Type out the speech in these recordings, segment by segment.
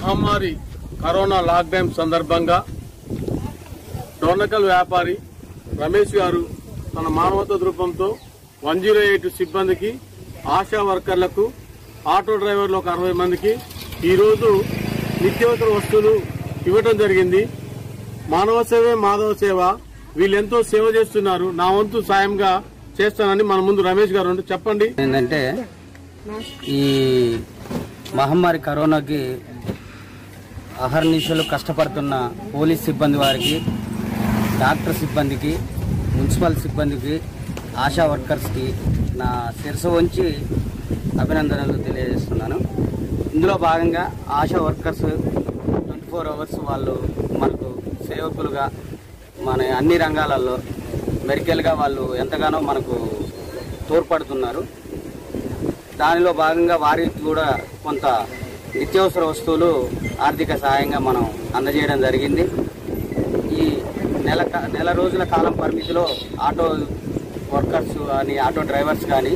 మహమ్మారి corona lockdown సందర్భంగా డోర్నకల్ వ్యాపారి రమేష్ గారు తన మానవత రూపంతో వన్ జీరో ఎయిట్ సిబ్బందికి ఆశా వర్కర్లకు ఆటో డ్రైవర్లు ఒక అరవై మందికి ఈరోజు నిత్యావసర వస్తువులు ఇవ్వటం జరిగింది మానవ సేవే మాధవ సేవ వీళ్ళెంతో సేవ చేస్తున్నారు నా వంతు సాయంగా చేస్తానని మన ముందు రమేష్ గారు ఉండి చెప్పండి ఏంటంటే ఈ మహమ్మారి కరోనాకి అహర్నిశలు కష్టపడుతున్న పోలీస్ సిబ్బంది వారికి డాక్టర్ సిబ్బందికి మున్సిపల్ సిబ్బందికి ఆశా వర్కర్స్కి నా శిరస వంచి అభినందనలు తెలియజేస్తున్నాను ఇందులో భాగంగా ASHA workers twenty four hours వాళ్ళు మనకు సేవకులుగా మన అన్ని రంగాలలో మెడికల్గా వాళ్ళు ఎంతగానో మనకు తోడ్పడుతున్నారు దానిలో భాగంగా వారికి కూడా కొంత నిత్యావసర వస్తువులు ఆర్థిక సహాయంగా మనం అందజేయడం జరిగింది ఈ నెల కా- నెల రోజుల కాలం పరిమితిలో ఆటో వర్కర్స్ కానీ ఆటో డ్రైవర్స్ కానీ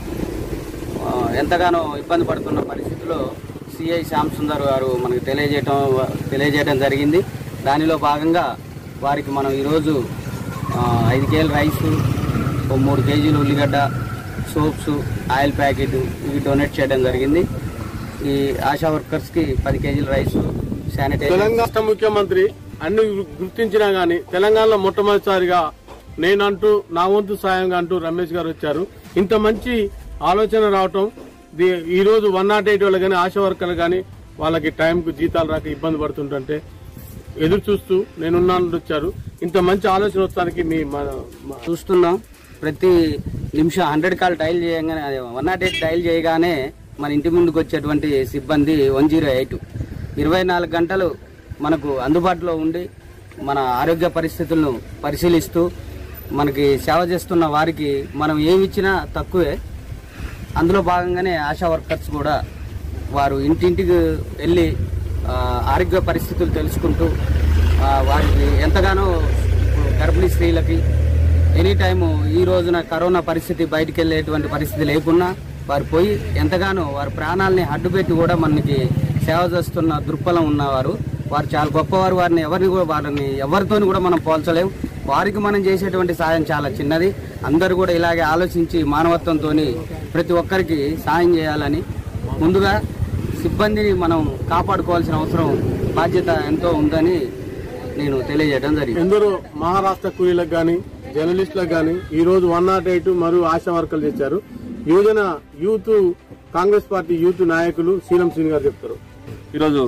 ఆ, ఎంతగానో ఇబ్బంది పడుతున్న పరిస్థితిలో సిఐ శ్యామ్ సుందర్ గారు మనకు తెలియజేయటం తెలియజేయడం జరిగింది దానిలో భాగంగా వారికి మనం ఈరోజు ఆ, ఐదు కేజీల రైసు ఓ మూడు కేజీలు ఉల్లిగడ్డ సోప్స్ ఆయిల్ ప్యాకెట్ ఇవి డొనేట్ చేయడం జరిగింది ఈ ఆశా వర్కర్స్కి పది కేజీల రైసు శానిటైజర్ తెలంగాణ రాష్ట్ర ముఖ్యమంత్రి అన్ని గుర్తించినా గాని తెలంగాణలో మొట్టమొదటిసారిగా నేనంటూ నా వంతు సాయంగా అంటూ రమేష్ గారు వచ్చారు ఇంత మంచి ఆలోచన రావటం ది- ఈ రోజు వన్ నాట్ ఎయిట్ వాళ్ళు కానీ ఆశా వర్కర్లు కానీ వాళ్ళకి టైంకు జీతాలు రాక ఇబ్బంది పడుతుంటే ఎదురు చూస్తూ నేనున్నాను వచ్చారు ఇంత మంచి ఆలోచన వచ్చడానికి మీ మన- మా- చూస్తున్నాం ప్రతి నిమిషం హండ్రెడ్ కాల్ డైల్ చేయగానే వన్ నాట్ ఎయిట్ డైల్ చేయగానే మన ఇంటి ముందుకు వచ్చేటువంటి సిబ్బంది వన్ జీరో ఎయిట్ ఇరవై నాలుగు గంటలు మనకు అందుబాటులో ఉండి మన ఆరోగ్య పరిస్థితులను పరిశీలిస్తూ మనకి సేవ చేస్తున్న వారికి మనం ఏమి ఇచ్చినా తక్కువే అందులో భాగంగానే ఆశా వర్కర్స్ కూడా వారు ఇంటింటికి వెళ్ళి ఆ, ఆరోగ్య పరిస్థితులు తెలుసుకుంటూ ఆ, వారికి ఎంతగానో ఇప్పుడు గర్భిణీ స్త్రీలకి ఎనీ టైము ఈ రోజున కరోనా పరిస్థితి బయటికి వెళ్ళేటువంటి పరిస్థితి లేకున్నా వారు పోయి ఎంతగానో వారి ప్రాణాలని అడ్డుపెట్టి కూడా మనకి సేవ చేస్తున్న దృక్పథం ఉన్నవారు వారు చాలా గొప్పవారు వారిని ఎవరిని కూడా వారిని ఎవరితోని కూడా మనం పోల్చలేము వారికి మనం చేసేటువంటి సాయం చాలా చిన్నది అందరూ కూడా ఇలాగే ఆలోచించి మానవత్వంతో ప్రతి ఒక్కరికి సాయం చేయాలని ముందుగా సిబ్బందిని మనం కాపాడుకోవాల్సిన అవసరం బాధ్యత ఎంతో ఉందని నేను తెలియజేయడం జరిగింది ఎందరో మహారాష్ట్ర కూలీలకు గాని జర్నలిస్టులకు గాని ఈ రోజు వన్ నాట్ ఎయిట్ మరియు ఆశా వర్కర్లు చేశారు యువజన యూత్ కాంగ్రెస్ పార్టీ యూత్ నాయకులు శీలం శ్రీని గారు చెప్తారు ఈరోజు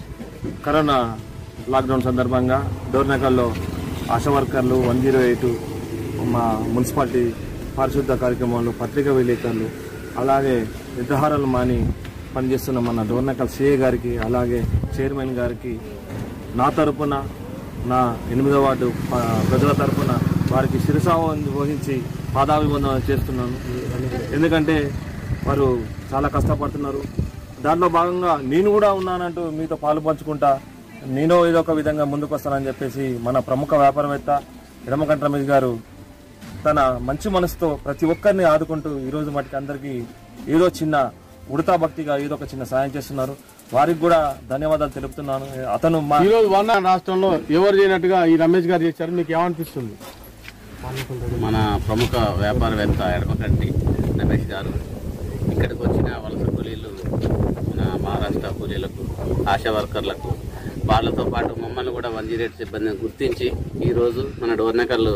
కరోనా లాక్డౌన్ సందర్భంగా డోర్నకల్లో ఆశా వర్కర్లు వన్ జీరో ఎయిట్ మా మున్సిపాలిటీ పారిశుద్ధ కార్యక్రమాలు పత్రికా విలేకరులు అలాగే నిద్రాహారాలు మాని పనిచేస్తున్న మన డోర్నకల్ సిఏ గారికి అలాగే చైర్మన్ గారికి నా తరపున నా ఎనిమిదో వార్డు ప- ప్రజల తరపున వారికి శిరసావం వహించి పాదాభివందనం చేస్తున్నాను ఎందుకంటే వారు చాలా కష్టపడుతున్నారు దాంట్లో భాగంగా నేను కూడా ఉన్నానంటూ మీతో పాలు పంచుకుంటా నేను ఏదో ఒక విధంగా ముందుకు వస్తానని చెప్పేసి మన ప్రముఖ వ్యాపారవేత్త ఎడమకంట రమేష్ గారు తన మంచి మనసుతో ప్రతి ఒక్కరిని ఆదుకుంటూ ఈ రోజు మటుకు అందరికీ ఏదో చిన్న ఉడతా భక్తిగా ఏదో ఒక చిన్న సాయం చేస్తున్నారు వారికి కూడా ధన్యవాదాలు తెలుపుతున్నాను అతను మా ఈ రోజు వన్ రాష్ట్రంలో ఎవరు చేయనట్టుగా ఈ రమేష్ గారు చేశారు మీకు ఏమనిపిస్తుంది మన ప్రముఖ వ్యాపారవేత్త ఎడమకంటి రమేష్ గారు ఇక్కడికి వచ్చిన వలస కూలీలు మన మహారాష్ట్ర కూలీలకు ఆశా వర్కర్లకు వాళ్ళతో పాటు మమ్మల్ని కూడా వన్ జీరో ఎయిట్ సిబ్బందిని గుర్తించి ఈరోజు మన డోర్నకల్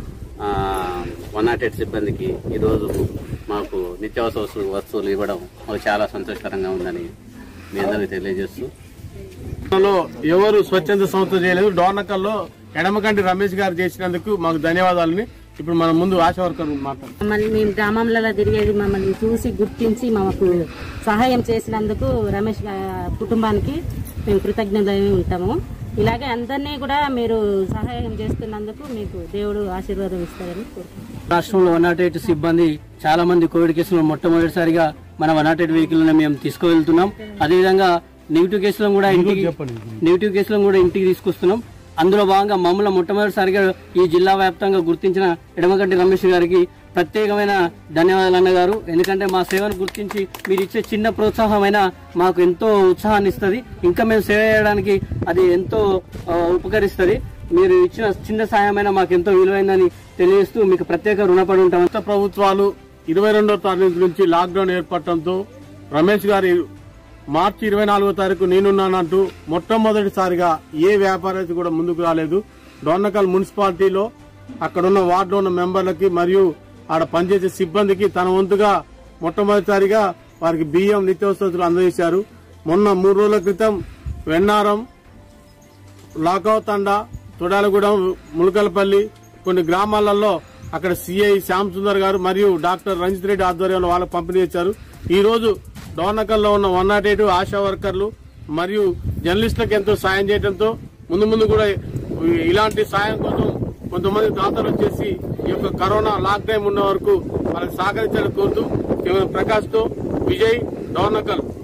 వన్ నాట్ ఎయిట్ సిబ్బందికి ఈరోజు మాకు నిత్యావసర వస్తు- వస్తువులు ఇవ్వడం మాకు చాలా సంతోషకరంగా ఉందని మీ అందరికీ తెలియజేస్తూ లో ఎవరు స్వచ్ఛంద సంస్థ చేయలేదు డోర్నకల్లో ఎడమకంటి రమేష్ గారు చేసినందుకు మాకు ధన్యవాదాలని ఇప్పుడు మన ముందు ఆశా వర్కర్ మాట్లాడు మమ్మల్ని మేము గ్రామంలో తిరిగేది మమ్మల్ని చూసి గుర్తించి మాకు సహాయం చేసినందుకు రమేష్ గా- కుటుంబానికి మేము కృతజ్ఞతలై ఉంటాము ఇలాగే అందరినీ కూడా మీరు సహాయం చేస్తున్నందుకు మీకు దేవుడు ఆశీర్వాదం ఇస్తారని కోరుకుంటున్నాను రాష్ట్రంలో వన్ నాట్ ఎయిట్ సిబ్బంది చాలా మంది కోవిడ్ కేసులు మొట్టమొదటిసారిగా మన వన్ నాట్ ఎయిట్ వెహికల్ మేము తీసుకువెళ్తున్నాం అదేవిధంగా నెగిటివ్ కేసులను కూడా ఇంటికి నెగిటివ్ కేసులను కూడా ఇంటికి తీసుకొస్తున్నాం అందులో భాగంగా మమ్మల్ని మొట్టమొదటిసారిగా ఈ జిల్లా వ్యాప్తంగా గుర్తించిన ఎడమగడ్డి రమేష్ గారికి ప్రత్యేకమైన ధన్యవాదాలు అన్నగారు ఎందుకంటే మా సేవను గుర్తించి మీరు ఇచ్చే చిన్న ప్రోత్సాహమైన మాకు ఎంతో ఉత్సాహాన్ని ఇస్తుంది ఇంకా మేము సేవ చేయడానికి అది ఎంతో ఆ, ఉపకరిస్తుంది మీరు ఇచ్చిన చిన్న సాయమైన మాకు ఎంతో విలువైందని తెలియజేస్తూ మీకు ప్రత్యేక రుణపడి ఉంటాం రాష్ట్ర ప్రభుత్వాలు ఇరవై రెండో తారీఖు నుంచి లాక్డౌన్ ఏర్పడటంతో రమేష్ గారి మార్చి ఇరవై నాలుగో తారీఖు నేనున్నానంటూ మొట్టమొదటిసారిగా ఏ వ్యాపారవేత్త కూడా ముందుకు రాలేదు డోర్నకల్ మున్సిపాలిటీలో అక్కడున్న వార్డులో ఉన్న మెంబర్లకి మరియు ఆడ పనిచేసే సిబ్బందికి తన వంతుగా మొట్టమొదటిసారిగా వారికి బియ్యం నిత్యావసరాలు అందజేశారు మొన్న మూడు రోజుల క్రితం వెన్నారం లాకౌ తండా తొడాలగూడెం ములకలపల్లి కొన్ని గ్రామాలలో అక్కడ సిఐ శ్యామ్ సుందర్ గారు మరియు డాక్టర్ రంజిత్ రెడ్డి ఆధ్వర్యంలో వాళ్ళకు పంపిణీ చేశారు ఈ రోజు డోర్నకల్లో ఉన్న వన్ నాట్ ఎయిట్ ఆశా వర్కర్లు మరియు జర్నలిస్టులకు ఎంతో సాయం చేయడంతో ముందు ముందు కూడా ఇలాంటి సాయం కోసం కొంతమంది దాతలు వచ్చేసి ఈ యొక్క కరోనా లాక్ టైం ఉన్న వరకు వాళ్ళకి సహకరించాలని కోరుతూ కేవలం ప్రకాష్ తో విజయ్ డోర్నకల్